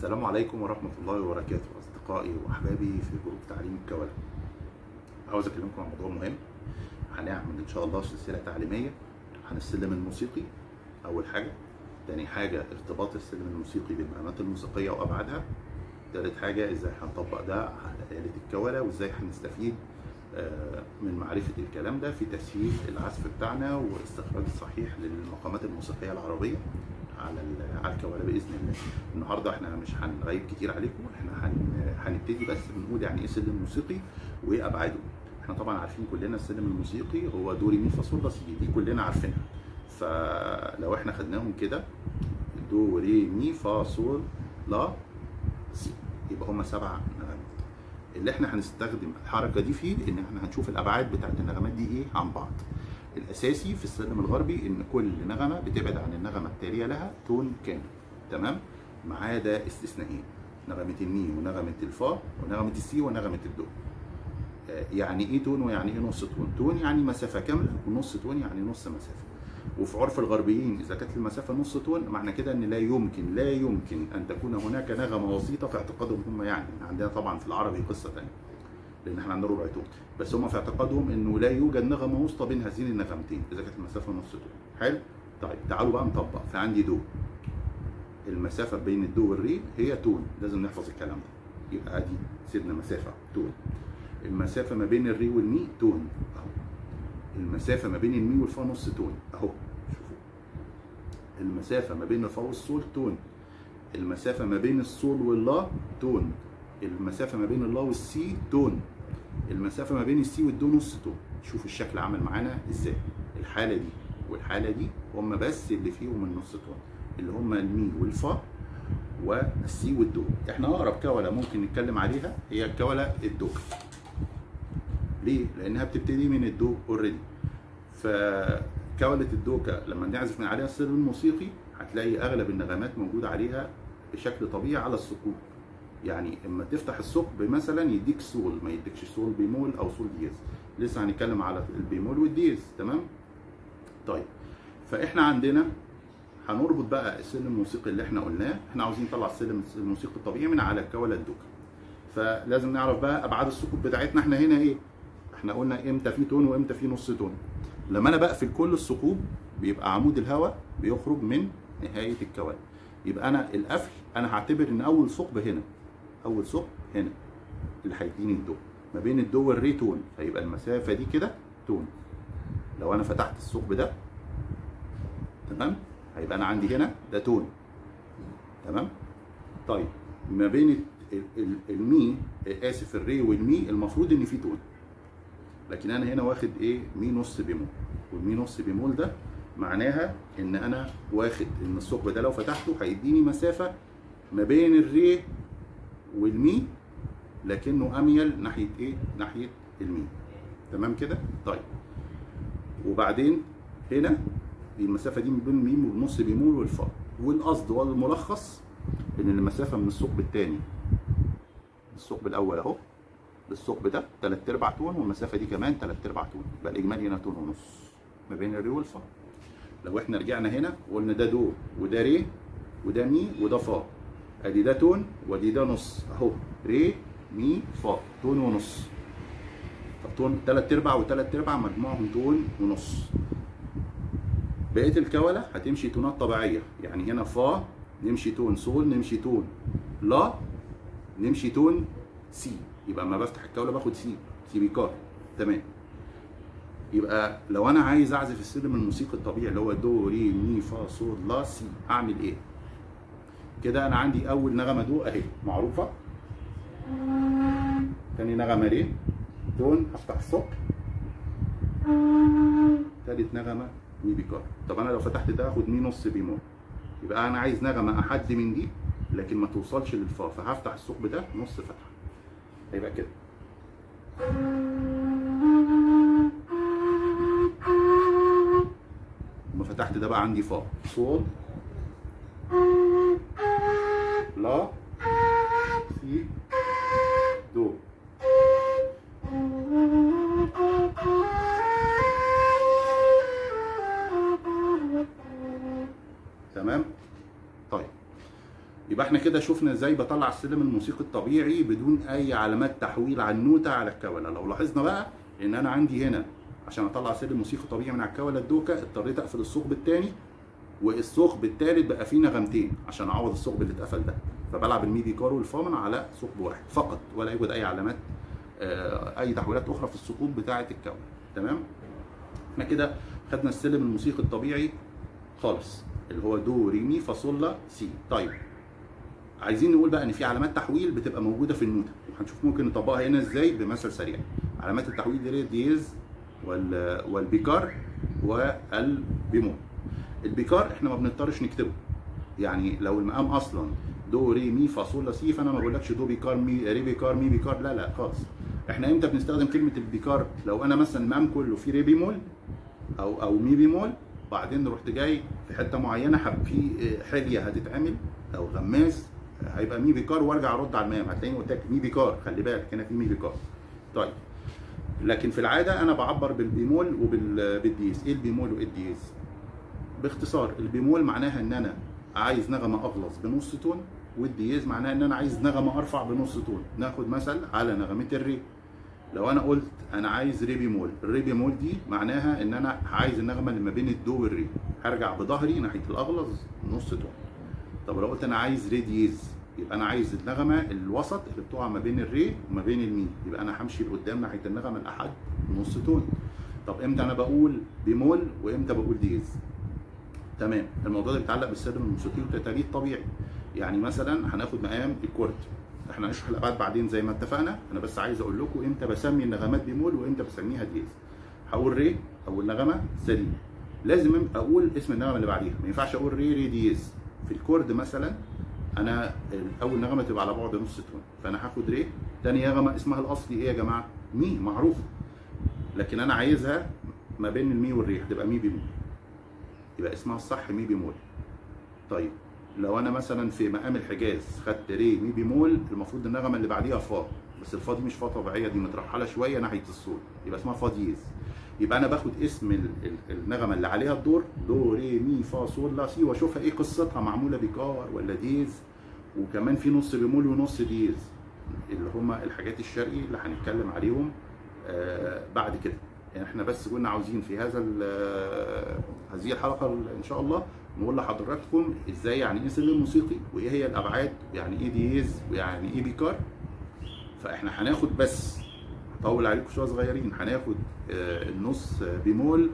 السلام عليكم ورحمة الله وبركاته أصدقائي وأحبابي في جروب تعليم الكولة عاوز أكلمكم عن موضوع مهم هنعمل إن شاء الله سلسلة تعليمية عن السلم الموسيقي أول حاجة تاني حاجة ارتباط السلم الموسيقي بالمقامات الموسيقية وأبعادها تالت حاجة إزاي هنطبق ده على آلة الكولة وإزاي هنستفيد آه، من معرفة الكلام ده في تسهيل العزف بتاعنا والاستخراج الصحيح للمقامات الموسيقية العربية على ال- على الكوالة باذن الله. النهارده احنا مش هنغيب كتير عليكم احنا هن- هنبتدي بس بنقول يعني ايه سلم موسيقي وايه ابعاده. احنا طبعا عارفين كلنا السلم الموسيقي هو دو ري مي فا صول لا سي دي كلنا عارفينها. فلو احنا خدناهم كده دو ري مي فا صول لا سي يبقى هم سبع نغمات. اللي احنا هنستخدم الحركه دي فيه ان احنا هنشوف الابعاد بتاعت النغمات دي ايه عن بعض. الاساسي في السلم الغربي ان كل نغمه بتبعد عن النغمه التاليه لها تون كامل تمام ما عدا استثنائين نغمه المي ونغمه الفا ونغمه السي ونغمه الدو آه، يعني ايه تون ويعني ايه نص تون تون يعني مسافه كامله ونص تون يعني نص مسافه وفي عرف الغربيين اذا كانت المسافه نص تون معنى كده ان لا يمكن لا يمكن ان تكون هناك نغمه وسيطه في اعتقادهم هم يعني عندنا طبعا في العربي قصه ثانيه لان احنا عندنا ربع تون بس هم في اعتقادهم انه لا يوجد نغمه وسطى بين هذين النغمتين اذا كانت المسافه نص تون حلو طيب تعالوا بقى نطبق فعندي دو المسافه بين الدو والري هي تون لازم نحفظ الكلام ده يبقى ادي سيبنا مسافه تون المسافه ما بين الري والمي تون اهو المسافه ما بين المي والفا نص تون اهو شوفوا المسافه ما بين الفا والصول تون المسافه ما بين الصول واللا تون المسافه ما بين اللا والسي تون المسافه ما بين السي والدو نص تون شوف الشكل عمل معانا ازاي الحاله دي والحاله دي هم بس اللي فيهم النص تون اللي هم المي والفا والسي والدو احنا اقرب كوله ممكن نتكلم عليها هي الكوله الدوكا ليه لانها بتبتدي من الدو اوريدي فكوله الدوكا لما نعزف من عليها السلم الموسيقي هتلاقي اغلب النغمات موجوده عليها بشكل طبيعي على الثقوب يعني اما تفتح الثقب مثلا يديك سول ما يديكش سول بيمول او سول دياز لسه هنتكلم على البيمول والدياز تمام طيب فاحنا عندنا هنربط بقى السلم الموسيقي اللي احنا قلناه احنا عاوزين نطلع السلم الموسيقي الطبيعي من على الكوله الدوكا فلازم نعرف بقى ابعاد الثقوب بتاعتنا احنا هنا ايه احنا قلنا امتى في تون وامتى في نص تون لما انا بقفل كل الثقوب بيبقى عمود الهواء بيخرج من نهايه الكوالة يبقى انا القفل انا هعتبر ان اول ثقب هنا اول ثقب هنا اللي هيديني الدو ما بين الدو والري تون فيبقى المسافه دي كده تون لو انا فتحت الثقب ده تمام هيبقى انا عندي هنا ده تون تمام طيب ما بين ال- ال- المي اسف الري والمي المفروض ان في تون لكن انا هنا واخد ايه مي نص بيمول والمي نص بيمول ده معناها ان انا واخد ان الثقب ده لو فتحته هيديني مسافه ما بين الري والمي لكنه اميل ناحيه ايه ناحيه المي تمام كده طيب وبعدين هنا دي المسافه دي ما بين الميم والنص بيمول والفا والقصد والملخص ان المسافه من الثقب الثاني الثقب الاول اهو للثقب ده تلات ارباع تون والمسافه دي كمان تلات ارباع تون يبقى الاجمالي هنا تون ونص ما بين الري والفا لو احنا رجعنا هنا وقلنا ده دو وده ري وده مي وده فا ادي ده تون ودي ده نص اهو ري مي فا تون ونص طب تون تلات ارباع وتلات ارباع مجموعهم تون ونص بقيه الكوله هتمشي تونات طبيعيه يعني هنا فا نمشي تون صول نمشي تون لا نمشي تون سي يبقى اما بفتح الكوله باخد سي سي بيكار تمام يبقى لو انا عايز اعزف السلم الموسيقي الطبيعي اللي هو دو ري مي فا صول لا سي اعمل ايه كده انا عندي اول نغمه دو اهي معروفه تاني نغمه ري تون هفتح الصوت تالت نغمه مي بيكار طب انا لو فتحت ده اخد مي نص بيمول يبقى انا عايز نغمه احد من دي لكن ما توصلش للفا فهفتح الثقب ده نص فتحه هيبقى كده لما فتحت ده بقى عندي فا صول لا سي دو كده شفنا ازاي بطلع السلم الموسيقي الطبيعي بدون اي علامات تحويل على النوتة على الكولة لو لاحظنا بقى ان انا عندي هنا عشان اطلع سلم موسيقي طبيعي من على الكولة الدوكة اضطريت اقفل الثقب الثاني والثقب الثالث بقى فيه نغمتين عشان اعوض الثقب اللي اتقفل ده فبلعب المي بيكار والفامن على ثقب واحد فقط ولا يوجد اي علامات آه، اي تحويلات اخرى في الثقوب بتاعه الكون تمام احنا كده خدنا السلم الموسيقي الطبيعي خالص اللي هو دو ري مي فا صول لا سي طيب عايزين نقول بقى ان في علامات تحويل بتبقى موجوده في النوتة وهنشوف ممكن نطبقها هنا ازاي بمثل سريع علامات التحويل دي ديز وال والبيكار والبيمول البيكار احنا ما بنضطرش نكتبه يعني لو المقام اصلا دو ري مي فا صول لا سي فانا ما بقولكش دو بيكار مي ري بيكار مي بيكار لا لا خالص احنا امتى بنستخدم كلمه البيكار لو انا مثلا المقام كله فيه ري بيمول او او مي بيمول بعدين رحت جاي في حته معينه حب في حليه هتتعمل او غماز هيبقى مي بيكار وارجع ارد على المقام هتلاقيني قلت لك مي بيكار خلي بالك هنا في مي بيكار طيب لكن في العاده انا بعبر بالبيمول وبالديز ايه البيمول وايه الديز باختصار البيمول معناها ان انا عايز نغمه اغلظ بنص تون والدياز معناها ان انا عايز نغمه ارفع بنص تون ناخد مثل على نغمه الري لو انا قلت انا عايز ري بيمول الري بيمول دي معناها ان انا عايز النغمه اللي ما بين الدو والري هرجع بظهري ناحيه الاغلظ نص تون طب لو قلت انا عايز ري ديز يبقى انا عايز النغمه الوسط اللي بتقع ما بين الري وما بين المي يبقى انا همشي لقدام ناحيه النغمه الاحد نص تون طب امتى انا بقول بيمول وامتى بقول ديز تمام الموضوع ده بيتعلق بالسلم الموسيقي والتتاليف طبيعي يعني مثلا هناخد مقام الكورد احنا هنشرح الابعاد بعدين زي ما اتفقنا انا بس عايز اقول لكم امتى بسمي النغمات بيمول وامتى بسميها ديز هقول ري اول نغمه سليم لازم اقول اسم النغمه اللي بعديها ما ينفعش اقول ري ري ديز في الكورد مثلا انا اول نغمه تبقى على بعد نص تون فانا هاخد ري تاني نغمه اسمها الاصلي ايه يا جماعه مي معروفه لكن انا عايزها ما بين المي والري هتبقى مي بيمول يبقى اسمها الصح مي بيمول طيب لو انا مثلا في مقام الحجاز خدت ري مي بيمول المفروض النغمه اللي بعديها فا بس الفا دي مش فا طبيعيه دي مترحله شويه ناحيه الصوت يبقى اسمها فا ديز يبقى انا باخد اسم ال- ال- النغمه اللي عليها الدور دو ري مي فا صول لا سي واشوفها ايه قصتها معموله بيكار ولا ديز وكمان في نص بيمول ونص ديز اللي هما الحاجات الشرقي اللي هنتكلم عليهم آه بعد كده يعني احنا بس كنا عاوزين في هذا ال- هذه الحلقه ان شاء الله نقول لحضراتكم ازاي يعني ايه سلم موسيقي وايه هي الابعاد يعني ايه ديز ويعني ايه بيكار فاحنا هناخد بس هطول عليكم شويه صغيرين هناخد آه، النص بيمول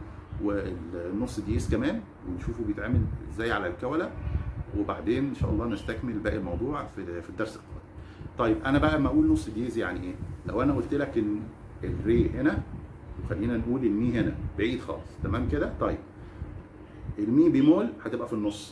والنص ديز كمان ونشوفه بيتعمل ازاي على الكوله وبعدين ان شاء الله نستكمل باقي الموضوع في في الدرس القادم. طيب انا بقى لما اقول نص ديز يعني ايه؟ لو انا قلت لك ان الري هنا وخلينا نقول المي هنا بعيد خالص تمام كده؟ طيب المي بيمول هتبقى في النص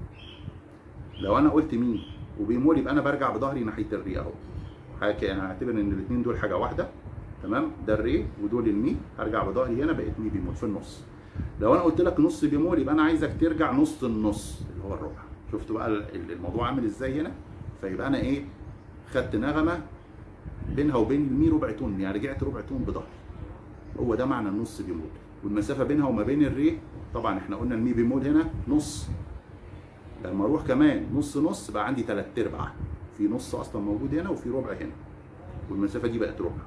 لو انا قلت مي وبيمول يبقى انا برجع بظهري ناحيه الري اهو هك- انا هعتبر ان الاثنين دول حاجه واحده تمام ده الري ودول المي هرجع بظهري هنا بقت مي بيمول في النص لو انا قلت لك نص بيمول يبقى انا عايزك ترجع نص النص اللي هو الربع شفت بقى ال- ال- الموضوع عامل ازاي هنا فيبقى انا ايه خدت نغمه بينها وبين المي ربع تون يعني رجعت ربع تون بظهري هو ده معنى النص بيمول والمسافه بينها وما بين الري طبعا احنا قلنا المي بيمول هنا نص لما اروح كمان نص نص بقى عندي تلات ارباع في نص اصلا موجود هنا وفي ربع هنا والمسافه دي بقت ربع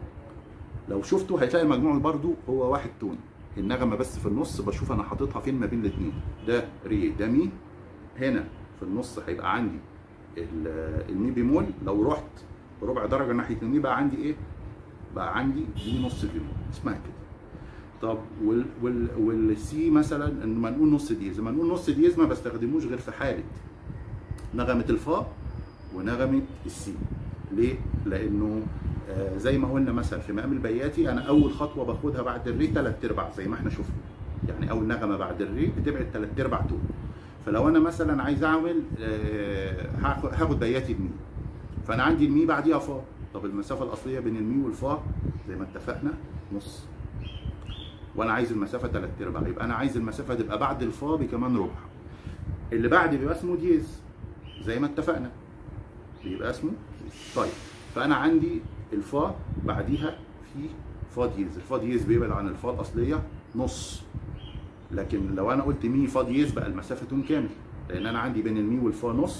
لو شفتوا هتلاقي المجموع برضو هو واحد تون النغمه بس في النص بشوف انا حاططها فين ما بين الاثنين ده ري ده مي هنا في النص هيبقى عندي ال- المي بيمول لو رحت بربع درجه ناحيه المي بقى عندي ايه بقى عندي دي نص بيمول اسمها كده طب وال وال والسي مثلا لما نقول نص ديز لما نقول نص ديز ما بستخدموش غير في حاله نغمه الفا ونغمه السي ليه؟ لانه آه زي ما قلنا مثلا في مقام البياتي انا اول خطوه باخدها بعد الري ثلاث ارباع زي ما احنا شفنا يعني اول نغمه بعد الري بتبعد ثلاث ارباع تون فلو انا مثلا عايز اعمل آه هاخد هاخد بياتي بمي فانا عندي المي بعديها فا طب المسافه الاصليه بين المي والفا زي ما اتفقنا نص وانا عايز المسافه ثلاث ارباع يبقى انا عايز المسافه تبقى بعد الفا بكمان ربع اللي بعد بيبقى اسمه ديز زي ما اتفقنا بيبقى اسمه ديز. طيب فانا عندي الفا بعديها في فا ديز الفا ديز بيبعد عن الفا الاصليه نص لكن لو انا قلت مي فا ديز بقى المسافه تون كامل لان انا عندي بين المي والفا نص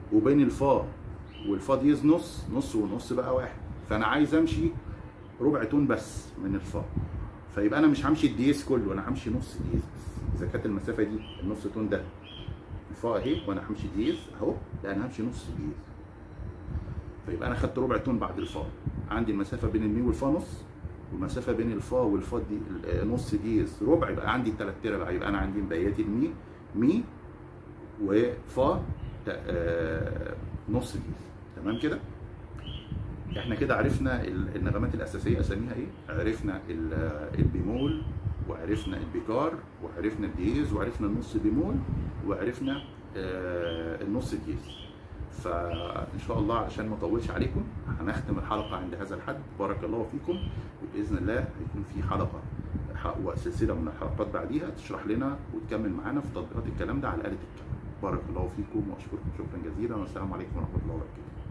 وبين الفا والفا ديز نص نص ونص بقى واحد فانا عايز امشي ربع تون بس من الفا فيبقى انا مش همشي الديز كله انا همشي نص ديز بس اذا كانت المسافه دي النص تون ده الفا اهي وانا همشي ديز اهو لا انا همشي نص ديز فيبقى انا خدت ربع تون بعد الفا عندي المسافه بين المي والفا نص والمسافه بين الفا والفا دي نص ديز ربع يبقى عندي ثلاث ارباع يبقى انا عندي مبيتي المي مي وفا آه نص ديز تمام كده احنا كده عرفنا النغمات الاساسيه اساميها ايه عرفنا البيمول وعرفنا البيكار وعرفنا الديز وعرفنا النص بيمول وعرفنا آه النص ديز فان شاء الله عشان ما اطولش عليكم هنختم الحلقه عند هذا الحد بارك الله فيكم وباذن الله هيكون في حلقه وسلسله من الحلقات بعديها تشرح لنا وتكمل معانا في تطبيقات الكلام ده على اله الكلام بارك الله فيكم واشكركم شكرا جزيلا والسلام عليكم ورحمه الله وبركاته